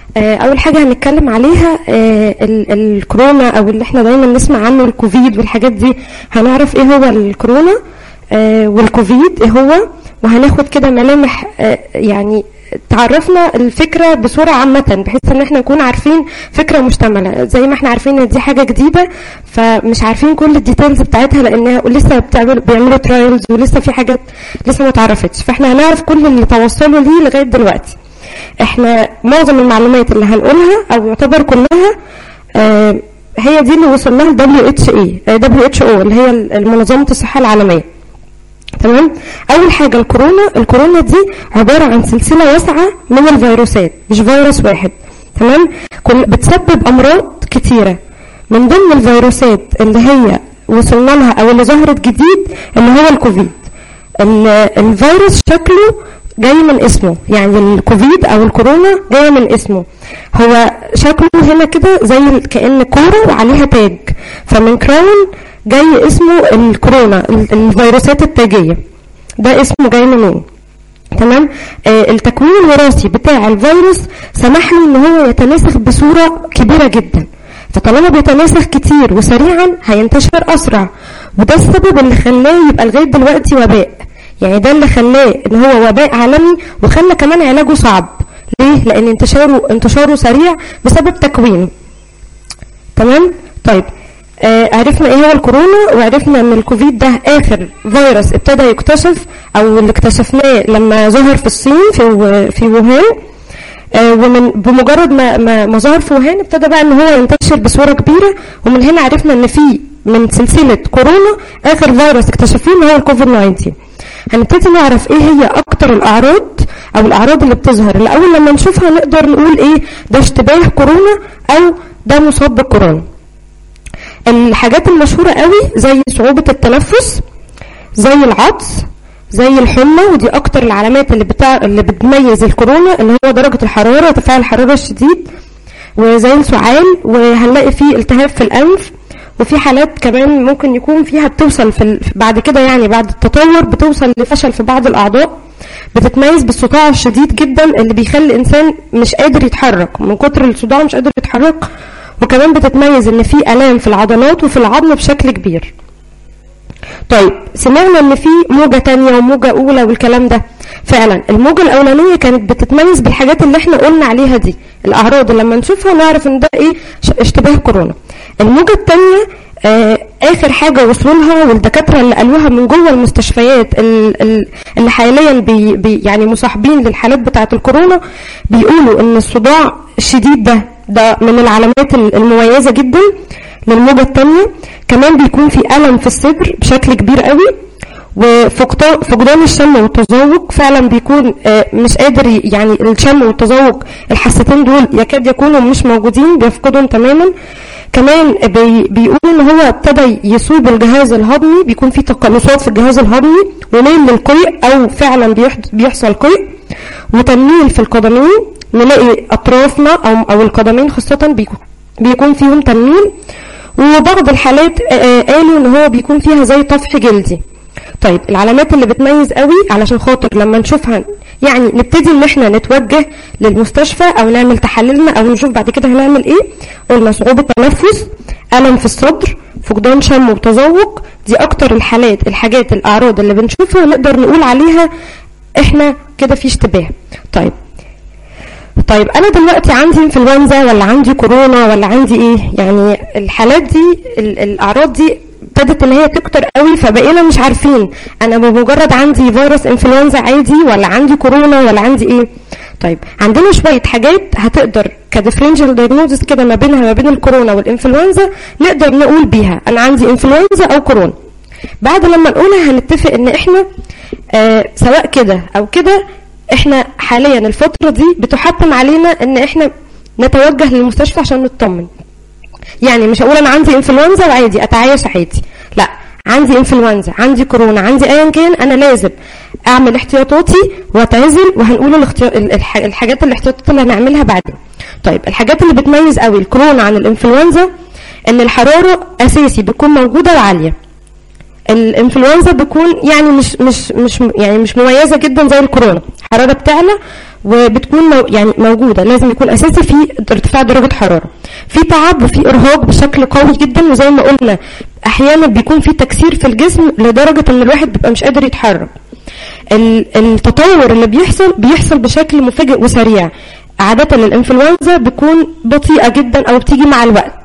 آه، اول حاجه هنتكلم عليها آه، ال- الكورونا او اللي احنا دايما نسمع عنه الكوفيد والحاجات دي هنعرف ايه هو الكورونا آه، والكوفيد ايه هو وهناخد كده ملامح آه، يعني تعرفنا الفكره بصوره عامه بحيث ان احنا نكون عارفين فكره مشتمله زي ما احنا عارفين ان دي حاجه جديده فمش عارفين كل الديتيلز بتاعتها لانها لسه بتعمل بيعملوا ترايلز ولسه في حاجات لسه ما اتعرفتش فاحنا هنعرف كل اللي توصلوا ليه لغايه دلوقتي احنا معظم المعلومات اللي هنقولها او يعتبر كلها آه، هي دي اللي وصلنا لها دبليو اتش اي دبليو اتش او اللي هي منظمه الصحه العالميه تمام اول حاجه الكورونا الكورونا دي عباره عن سلسله واسعه من الفيروسات مش فيروس واحد تمام كل بتسبب امراض كتيره من ضمن الفيروسات اللي هي وصلنا لها او اللي ظهرت جديد اللي هو الكوفيد ال- الفيروس شكله جاي من اسمه يعني الكوفيد او الكورونا جاي من اسمه هو شكله هنا كده زي ال- كأن كورة وعليها تاج فمن كراون جاي اسمه الكورونا ال- الفيروسات التاجية ده اسمه جاي منين تمام آه التكوين الوراثي بتاع الفيروس سمح له ان هو يتناسخ بصوره كبيره جدا فطالما بيتناسخ كتير وسريعا هينتشر اسرع وده السبب اللي خلاه يبقى لغايه دلوقتي وباء يعني ده اللي خلاه ان هو وباء عالمي وخلى كمان علاجه صعب ليه لان انتشاره انتشاره سريع بسبب تكوينه تمام طيب آه عرفنا ايه هو الكورونا وعرفنا ان الكوفيد ده اخر فيروس ابتدى يكتشف او اللي اكتشفناه لما ظهر في الصين في و- في ووهان آه ومن بمجرد ما ما, ما ظهر في ووهان ابتدى بقى ان هو ينتشر بصوره كبيره ومن هنا عرفنا ان في من سلسله كورونا اخر فيروس اكتشفوه اللي هو الكوفيد 19 هنبتدي نعرف ايه هي اكتر الاعراض او الاعراض اللي بتظهر اللي اول لما نشوفها نقدر نقول ايه ده اشتباه كورونا او ده مصاب بالكورونا الحاجات المشهورة قوي زي صعوبة التنفس زي العطس زي الحمى ودي اكتر العلامات اللي بتاع اللي بتميز الكورونا اللي هو درجة الحرارة ارتفاع الحرارة الشديد وزي السعال وهنلاقي فيه التهاب في الانف وفي حالات كمان ممكن يكون فيها بتوصل في ال- بعد كده يعني بعد التطور بتوصل لفشل في بعض الاعضاء بتتميز بالصداع الشديد جدا اللي بيخلي الانسان مش قادر يتحرك من كتر الصداع مش قادر يتحرك وكمان بتتميز ان في الام في العضلات وفي العظم بشكل كبير طيب سمعنا ان في موجة تانية وموجة اولى والكلام ده فعلا الموجة الاولانية كانت بتتميز بالحاجات اللي احنا قلنا عليها دي الاعراض اللي لما نشوفها نعرف ان ده ايه ش- اشتباه كورونا الموجة التانية آه اخر حاجة وصلوا لها والدكاترة اللي قالوها من جوه المستشفيات ال- ال- اللي حاليا بي بي يعني مصاحبين للحالات بتاعة الكورونا بيقولوا ان الصداع الشديد ده ده من العلامات ال- المميزة جدا للموجة التانية كمان بيكون في ألم في الصدر بشكل كبير قوي وفقدان فقدان الشم والتذوق فعلا بيكون آه، مش قادر ي- يعني الشم والتذوق الحاستين دول يكاد يكونوا مش موجودين بيفقدهم تماما كمان بي بيقولوا ان هو ابتدى يصيب الجهاز الهضمي بيكون في تقلصات في الجهاز الهضمي وميل للقيء او فعلا بيحد- بيحصل قيء وتنميل في القدمين نلاقي اطرافنا او او القدمين خاصه بيكون بيكون فيهم تنميل وبعض الحالات آه، آه، قالوا ان هو بيكون فيها زي طفح جلدي طيب العلامات اللي بتميز قوي علشان خاطر لما نشوفها يعني نبتدي ان احنا نتوجه للمستشفى او نعمل تحاليلنا او نشوف بعد كده هنعمل ايه قلنا صعوبة تنفس ألم في الصدر فقدان شم وتذوق دي اكتر الحالات الحاجات الاعراض اللي بنشوفها نقدر نقول عليها احنا كده في اشتباه طيب طيب انا دلوقتي عندي انفلونزا ولا عندي كورونا ولا عندي ايه يعني الحالات دي ال- الاعراض دي ابتدت ان هي تكتر قوي فبقينا مش عارفين انا بمجرد عندي فيروس انفلونزا عادي ولا عندي كورونا ولا عندي ايه طيب عندنا شويه حاجات هتقدر كديفرنشال دايجنوزس كده ما بينها ما بين الكورونا والانفلونزا نقدر نقول بيها انا عندي انفلونزا او كورونا بعد لما نقولها هنتفق ان احنا آه سواء كده او كده احنا حاليا الفترة دي بتحتم علينا ان احنا نتوجه للمستشفى عشان نطمن يعني مش هقول انا عندي انفلونزا وعادي اتعايش عادي لا عندي انفلونزا عندي كورونا عندي ايا كان انا لازم اعمل احتياطاتي واتعزل وهنقول الاختيار الح- الحاجات الاحتياطات اللي هنعملها بعدين طيب الحاجات اللي بتميز قوي الكورونا عن الانفلونزا ان الحراره اساسي بتكون موجوده وعاليه الانفلونزا بتكون يعني مش مش مش يعني مش مميزه جدا زي الكورونا الحراره بتعلى وبتكون مو يعني موجوده لازم يكون اساسي في ارتفاع درجه حراره في تعب وفي ارهاق بشكل قوي جدا وزي ما قلنا احيانا بيكون في تكسير في الجسم لدرجه ان الواحد بيبقى مش قادر يتحرك التطور اللي بيحصل بيحصل بشكل مفاجئ وسريع عادة الانفلونزا بتكون بطيئة جدا او بتيجي مع الوقت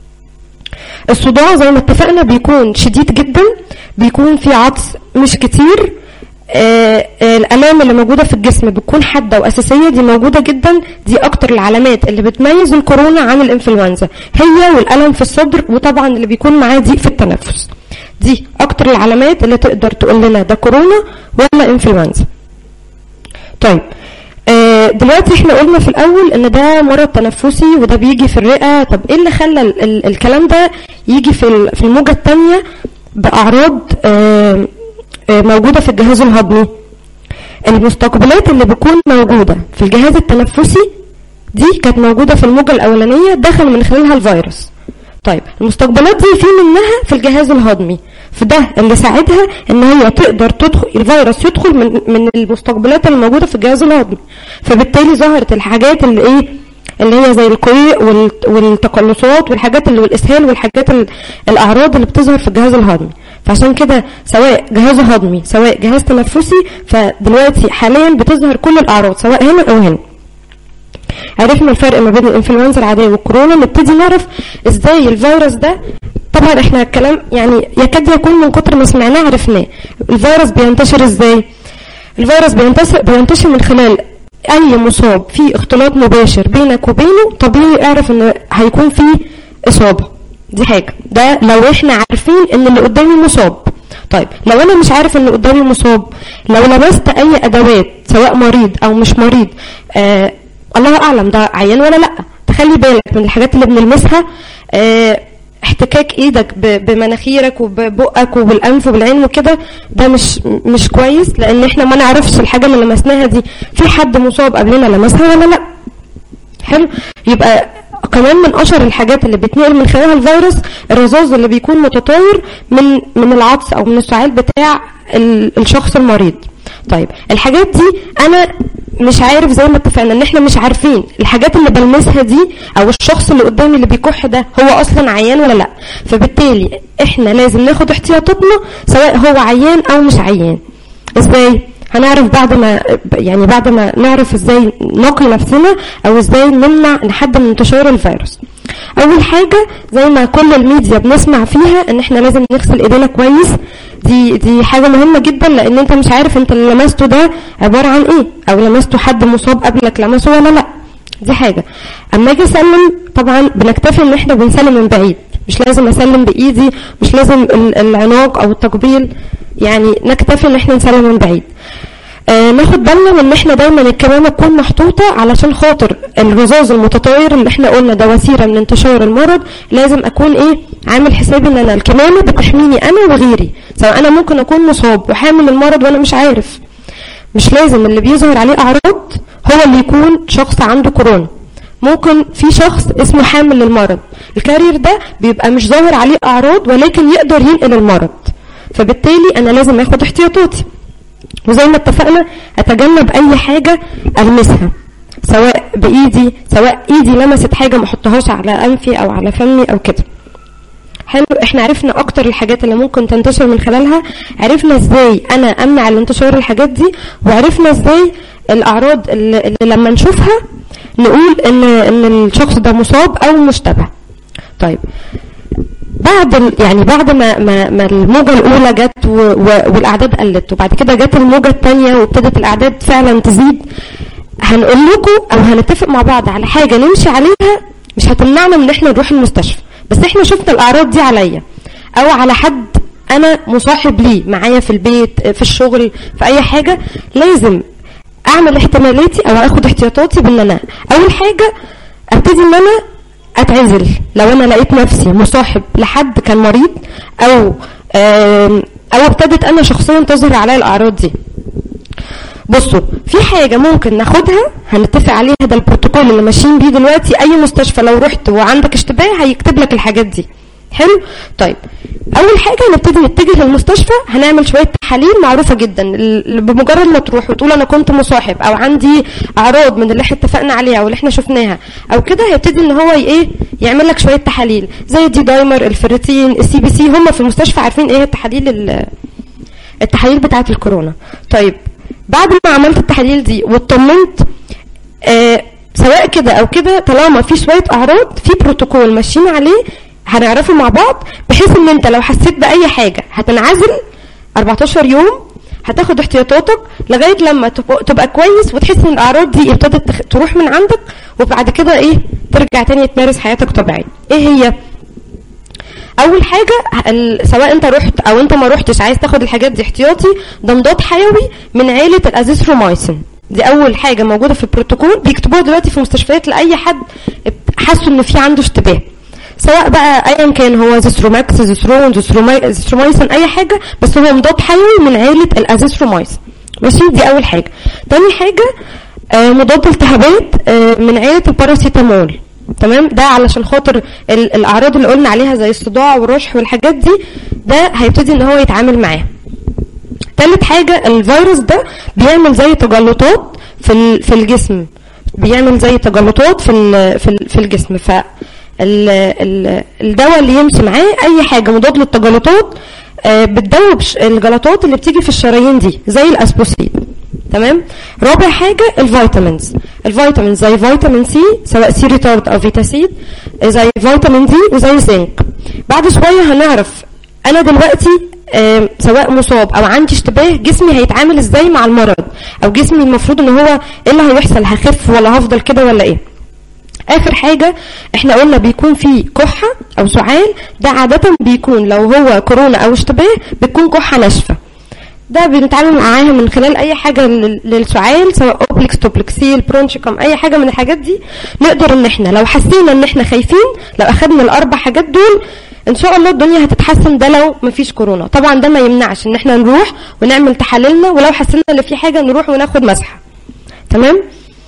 الصداع زي ما اتفقنا بيكون شديد جدا بيكون في عطس مش كتير آه الالام اللي موجوده في الجسم بتكون حاده واساسيه دي موجوده جدا دي اكتر العلامات اللي بتميز الكورونا عن الانفلونزا هي والالم في الصدر وطبعا اللي بيكون معاه ضيق في التنفس دي اكتر العلامات اللي تقدر تقول لنا ده كورونا ولا انفلونزا طيب آه دلوقتي احنا قلنا في الاول ان ده مرض تنفسي وده بيجي في الرئه طب ايه اللي خلى ال ال الكلام ده يجي في في الموجه الثانيه باعراض آه آه موجوده في الجهاز الهضمي المستقبلات اللي بتكون موجوده في الجهاز التنفسي دي كانت موجوده في الموجه الاولانيه دخل من خلالها الفيروس طيب المستقبلات دي في منها في الجهاز الهضمي فده اللي ساعدها ان هي تقدر تدخل الفيروس يدخل من من المستقبلات اللي موجوده في الجهاز الهضمي فبالتالي ظهرت الحاجات اللي ايه اللي هي زي القيء والتقلصات والحاجات اللي والاسهال والحاجات الاعراض اللي بتظهر في الجهاز الهضمي فعشان كده سواء جهاز هضمي سواء جهاز تنفسي فدلوقتي حاليا بتظهر كل الاعراض سواء هنا او هنا عرفنا الفرق ما بين الانفلونزا العاديه والكورونا نبتدي نعرف ازاي الفيروس ده طبعا احنا الكلام يعني يكاد يكون من كتر ما سمعناه عرفناه الفيروس بينتشر ازاي الفيروس بينتشر بينتشر من خلال اي مصاب في اختلاط مباشر بينك وبينه طبيعي اعرف ان هيكون في اصابه دي حاجه ده لو احنا عارفين ان اللي قدامي مصاب طيب لو انا مش عارف ان قدامي مصاب لو لمست اي ادوات سواء مريض او مش مريض آه الله اعلم ده عيان ولا لا تخلي بالك من الحاجات اللي بنلمسها آه احتكاك ايدك بمناخيرك وببقك وبالانف وبالعين وكده ده مش مش كويس لان احنا ما نعرفش الحاجه اللي لمسناها دي في حد مصاب قبلنا لمسها ولا لا حلو يبقى كمان من اشهر الحاجات اللي بتنقل من خلالها الفيروس الرذاذ اللي بيكون متطاير من من العطس او من السعال بتاع الشخص المريض طيب الحاجات دي انا مش عارف زي ما اتفقنا ان احنا مش عارفين الحاجات اللي بلمسها دي او الشخص اللي قدامي اللي بيكح ده هو اصلا عيان ولا لا فبالتالي احنا لازم ناخد احتياطاتنا سواء هو عيان او مش عيان ازاي هنعرف بعد ما يعني بعد ما نعرف ازاي نقي نفسنا او ازاي نمنع نحد من انتشار الفيروس اول حاجه زي ما كل الميديا بنسمع فيها ان احنا لازم نغسل ايدينا كويس دي دي حاجه مهمه جدا لان انت مش عارف انت اللي لمسته ده عباره عن ايه او لمسته حد مصاب قبلك لمسه ولا لا دي حاجه اما اجي اسلم طبعا بنكتفي ان احنا بنسلم من بعيد مش لازم اسلم بايدي مش لازم العناق او التقبيل يعني نكتفي ان احنا نسلم من بعيد آه ناخد بالنا من ان احنا دايما الكمامه تكون محطوطه علشان خاطر الرذاذ المتطاير اللي احنا قلنا ده وسيله من انتشار المرض لازم اكون ايه عامل حسابي ان انا الكمامه بتحميني انا وغيري سواء انا ممكن اكون مصاب وحامل المرض وانا مش عارف مش لازم اللي بيظهر عليه اعراض هو اللي يكون شخص عنده كورونا ممكن في شخص اسمه حامل للمرض الكارير ده بيبقى مش ظاهر عليه اعراض ولكن يقدر ينقل المرض فبالتالي انا لازم اخد احتياطاتي وزي ما اتفقنا اتجنب اي حاجة المسها سواء بايدي سواء ايدي لمست حاجة ما احطهاش على انفي او على فمي او كده حلو احنا عرفنا اكتر الحاجات اللي ممكن تنتشر من خلالها عرفنا ازاي انا امنع الانتشار الحاجات دي وعرفنا ازاي الاعراض اللي, اللي لما نشوفها نقول ان ان الشخص ده مصاب او مشتبه طيب بعد يعني بعد ما ما, ما الموجه الاولى جت والاعداد قلت وبعد كده جت الموجه الثانيه وابتدت الاعداد فعلا تزيد هنقول لكم او هنتفق مع بعض على حاجه نمشي عليها مش هتمنعنا من ان احنا نروح المستشفى بس احنا شفنا الاعراض دي عليا او على حد انا مصاحب ليه معايا في البيت في الشغل في اي حاجه لازم اعمل احتمالاتي او اخد احتياطاتي بان انا اول حاجه ابتدي ان انا اتعزل لو انا لقيت نفسي مصاحب لحد كان مريض او او ابتدت انا شخصيا تظهر عليا الاعراض دي بصوا في حاجه ممكن ناخدها هنتفق عليها ده البروتوكول اللي ماشيين بيه دلوقتي اي مستشفى لو رحت وعندك اشتباه هيكتب لك الحاجات دي حلو طيب اول حاجه نبتدي نتجه للمستشفى هنعمل شويه تحاليل معروفه جدا ال- بمجرد ما تروح وتقول انا كنت مصاحب او عندي اعراض من اللي احنا اتفقنا عليها واللي احنا شفناها او كده هيبتدي ان هو ي- ايه يعمل لك شويه تحاليل زي الدي دايمر الفيرتين السي بي سي هم في المستشفى عارفين ايه التحاليل ال- التحاليل بتاعه الكورونا طيب بعد ما عملت التحاليل دي واطمنت آه سواء كده او كده طالما في شويه اعراض في بروتوكول ماشيين عليه هنعرفه مع بعض بحيث ان انت لو حسيت باي حاجه هتنعزل 14 يوم هتاخد احتياطاتك لغايه لما تبقى, تبقى كويس وتحس ان الاعراض دي ابتدت تخ- تروح من عندك وبعد كده ايه ترجع تاني تمارس حياتك طبيعي ايه هي اول حاجه ال- سواء انت رحت او انت ما رحتش عايز تاخد الحاجات دي احتياطي ده مضاد حيوي من عيله الازيثرومايسين دي اول حاجه موجوده في البروتوكول بيكتبوها دلوقتي في مستشفيات لاي حد حاسوا ان في عنده اشتباه سواء بقى ايا كان هو زيثروماكس زيثرون زيثروماي- زيثرومايسين اي حاجه بس هو مضاد حيوي من عيله الازيثرومايسين ماشي دي اول حاجه تاني حاجه آه، مضاد التهابات آه، من عيله الباراسيتامول تمام ده علشان خاطر ال- الاعراض اللي قلنا عليها زي الصداع والرشح والحاجات دي ده هيبتدي ان هو يتعامل معاه تالت حاجة الفيروس ده بيعمل زي تجلطات في ال- في الجسم بيعمل زي تجلطات في ال- في ال- في الجسم ف ال- ال- الدواء اللي يمشي معاه اي حاجه مضاد للتجلطات آه، بتدوب ش- الجلطات اللي بتيجي في الشرايين دي زي الاسبوسيد تمام رابع حاجه الفيتامينز الفيتامينز زي فيتامين سي سواء سي ريتارد او فيتاسيد زي فيتامين دي وزي الزنك بعد شويه هنعرف انا دلوقتي آه، سواء مصاب او عندي اشتباه جسمي هيتعامل ازاي مع المرض او جسمي المفروض ان هو ايه اللي هيحصل هخف ولا هفضل كده ولا ايه اخر حاجه احنا قلنا بيكون في كحه او سعال ده عاده بيكون لو هو كورونا او اشتباه بتكون كحه ناشفه ده بنتعامل معاها من خلال اي حاجه لل- للسعال سواء اوبليكس توبلكسيل برونشيكم اي حاجه من الحاجات دي نقدر ان احنا لو حسينا ان احنا خايفين لو اخدنا الاربع حاجات دول ان شاء الله الدنيا هتتحسن ده لو مفيش كورونا طبعا ده ما يمنعش ان احنا نروح ونعمل تحاليلنا ولو حسينا ان في حاجه نروح وناخد مسحه تمام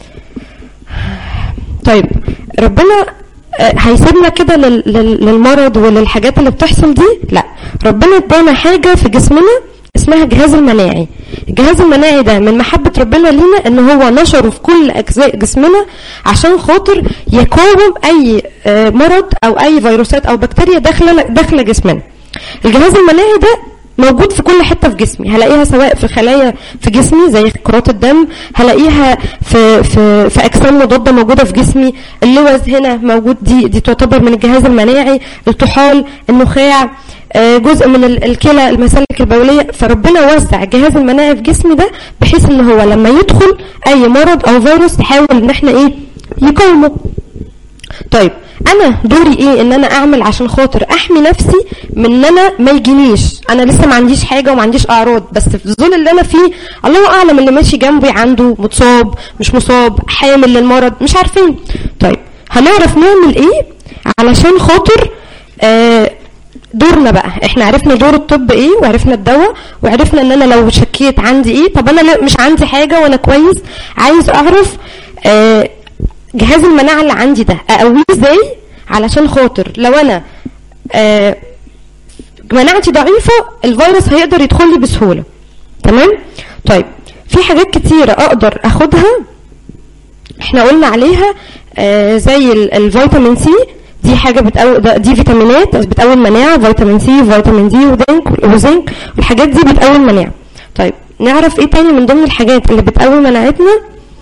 طيب ربنا آه، هيسيبنا كده لل- لل- للمرض وللحاجات اللي بتحصل دي لا ربنا ادانا حاجه في جسمنا اسمها الجهاز المناعي الجهاز المناعي ده من محبة ربنا لينا ان هو نشره في كل اجزاء جسمنا عشان خاطر يقاوم اي آه، مرض او اي فيروسات او بكتيريا داخله داخله جسمنا الجهاز المناعي ده موجود في كل حته في جسمي هلاقيها سواء في خلايا في جسمي زي كرات الدم هلاقيها في في في اجسام مضاده موجوده في جسمي اللوز هنا موجود دي دي تعتبر من الجهاز المناعي الطحال النخاع آه، جزء من ال- الكلى المسالك البوليه فربنا وزع الجهاز المناعي في جسمي ده بحيث ان هو لما يدخل اي مرض او فيروس يحاول ان احنا ايه يقاومه طيب انا دوري ايه ان انا اعمل عشان خاطر احمي نفسي من ان انا ما يجينيش انا لسه ما عنديش حاجه وما عنديش اعراض بس في الظل اللي انا فيه الله اعلم اللي ماشي جنبي عنده متصاب مش مصاب حامل للمرض مش عارفين طيب هنعرف نعمل ايه علشان خاطر آه دورنا بقى احنا عرفنا دور الطب ايه وعرفنا الدواء وعرفنا ان انا لو شكيت عندي ايه طب انا لا- مش عندي حاجه وانا كويس عايز اعرف آه جهاز المناعه اللي عندي ده اقويه ازاي علشان خاطر لو انا آه مناعتي ضعيفه الفيروس هيقدر يدخل لي بسهوله تمام طيب في حاجات كتيره اقدر اخدها احنا قلنا عليها آه زي ال- الفيتامين سي دي حاجة بتقوي ده- دي فيتامينات بتقوي المناعة فيتامين سي فيتامين دي وزنك وزنك والحاجات دي بتقوي المناعة طيب نعرف ايه تاني من ضمن الحاجات اللي بتقوي مناعتنا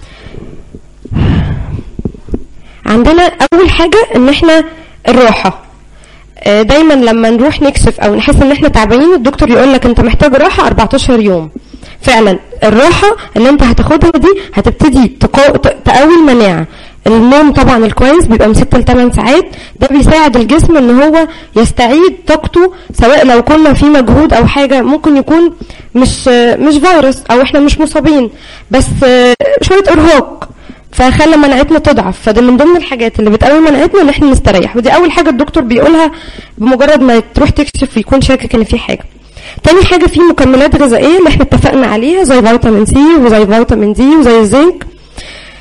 عندنا اول حاجة ان احنا الراحة آه، دايما لما نروح نكشف او نحس ان احنا تعبانين الدكتور يقول لك انت محتاج راحه 14 يوم فعلا الراحه اللي انت هتاخدها دي هتبتدي تقو... ت- تقوي المناعه النوم طبعا الكويس بيبقى من 6 ل 8 ساعات ده بيساعد الجسم ان هو يستعيد طاقته سواء لو كنا في مجهود او حاجه ممكن يكون مش آه، مش فيروس او احنا مش مصابين بس آه، شويه ارهاق فخلى مناعتنا تضعف فده من ضمن الحاجات اللي بتقوي مناعتنا ان احنا نستريح ودي اول حاجه الدكتور بيقولها بمجرد ما تروح تكشف ويكون شاكك ان في حاجه تاني حاجه في مكملات غذائيه اللي احنا اتفقنا عليها زي فيتامين سي وزي فيتامين دي وزي الزنك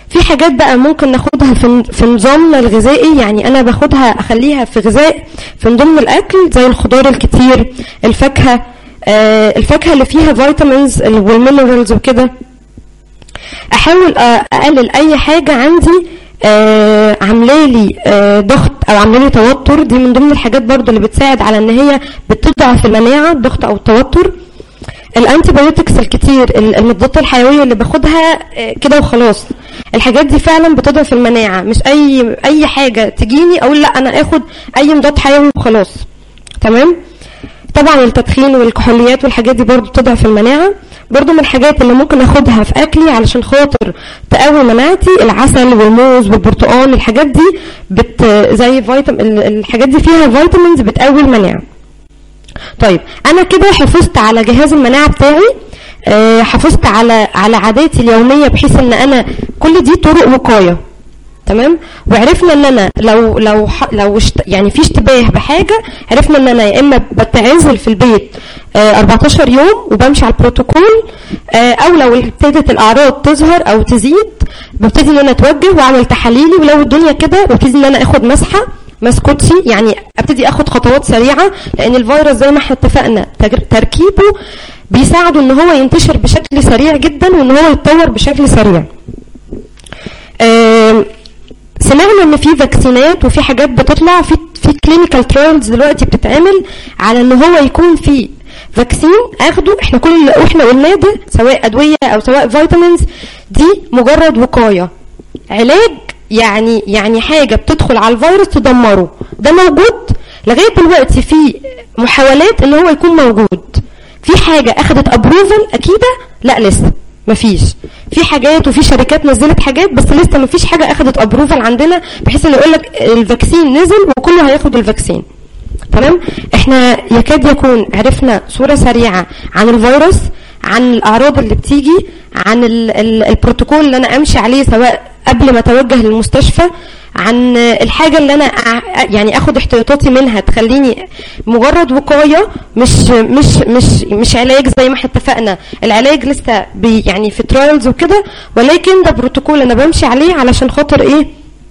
في حاجات بقى ممكن ناخدها في في نظامنا الغذائي يعني انا باخدها اخليها في غذاء في ضمن الاكل زي الخضار الكتير الفاكهه آه الفاكهه اللي فيها فيتامينز والمينرالز وكده احاول اقلل اي حاجه عندي آه عامله لي آه ضغط او عامله لي توتر دي من ضمن الحاجات برضو اللي بتساعد على ان هي بتضعف المناعه الضغط او التوتر الانتي بايوتكس الكتير المضادات الحيويه اللي باخدها آه كده وخلاص الحاجات دي فعلا بتضعف المناعه مش اي اي حاجه تجيني اقول لا انا اخد اي مضاد حيوي وخلاص تمام طبعا التدخين والكحوليات والحاجات دي برضو بتضعف المناعه برضو من الحاجات اللي ممكن اخدها في اكلي علشان خاطر تقوي مناعتي العسل والموز والبرتقال الحاجات دي بت زي فيتامين الحاجات دي فيها فيتامينز بتقوي المناعه طيب انا كده حفظت على جهاز المناعه بتاعي أه حافظت على على عاداتي اليوميه بحيث ان انا كل دي طرق وقايه تمام وعرفنا ان انا لو لو لو اشت يعني في اشتباه بحاجه عرفنا ان انا يا اما بتعزل في البيت آه 14 يوم وبمشي على البروتوكول آه او لو ابتدت الاعراض تظهر او تزيد ببتدي ان انا اتوجه واعمل تحاليلي ولو الدنيا كده ببتدي ان انا اخد مسحه مسكوتشي يعني ابتدي اخد خطوات سريعه لان الفيروس زي ما احنا اتفقنا تركيبه بيساعده ان هو ينتشر بشكل سريع جدا وان هو يتطور بشكل سريع آه سمعنا ان في فاكسينات وفي حاجات بتطلع في في كلينيكال ترايلز دلوقتي بتتعمل على ان هو يكون في فاكسين اخده احنا كل اللي احنا قلناه ده سواء ادويه او سواء فيتامينز دي مجرد وقايه علاج يعني يعني حاجه بتدخل على الفيروس تدمره ده موجود لغايه دلوقتي في محاولات ان هو يكون موجود في حاجه اخذت ابروفل اكيده لا لسه مفيش في حاجات وفي شركات نزلت حاجات بس لسه مفيش حاجه اخذت ابروفل عندنا بحيث ان يقول لك الفاكسين نزل وكله هياخد الفاكسين تمام احنا يكاد يكون عرفنا صوره سريعه عن الفيروس عن الاعراض اللي بتيجي عن ال ال البروتوكول اللي انا امشي عليه سواء قبل ما اتوجه للمستشفى عن الحاجة اللي أنا يعني أخد احتياطاتي منها تخليني مجرد وقاية مش مش مش مش علاج زي ما احنا اتفقنا العلاج لسه بي يعني في ترايلز وكده ولكن ده بروتوكول أنا بمشي عليه علشان خاطر إيه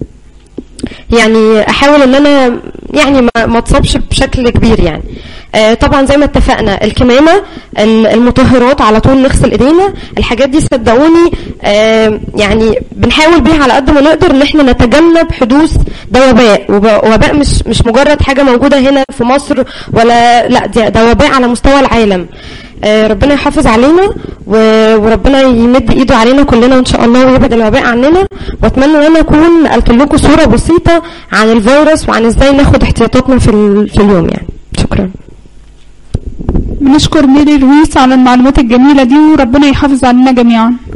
يعني احاول ان انا يعني ما ما اتصابش بشكل كبير يعني آه طبعا زي ما اتفقنا الكمامه المطهرات على طول نغسل ايدينا الحاجات دي صدقوني آه يعني بنحاول بيها على قد ما نقدر ان احنا نتجنب حدوث ده وباء وباء مش مش مجرد حاجه موجوده هنا في مصر ولا لا ده وباء على مستوى العالم آه ربنا يحافظ علينا وربنا يمد ايده علينا كلنا ان شاء الله ويبعد الوباء عننا واتمنى ان انا اكون نقلت لكم صوره بسيطه عن الفيروس وعن ازاي ناخد احتياطاتنا في في اليوم يعني شكرا بنشكر ميري رويس على المعلومات الجميله دي وربنا يحافظ علينا جميعا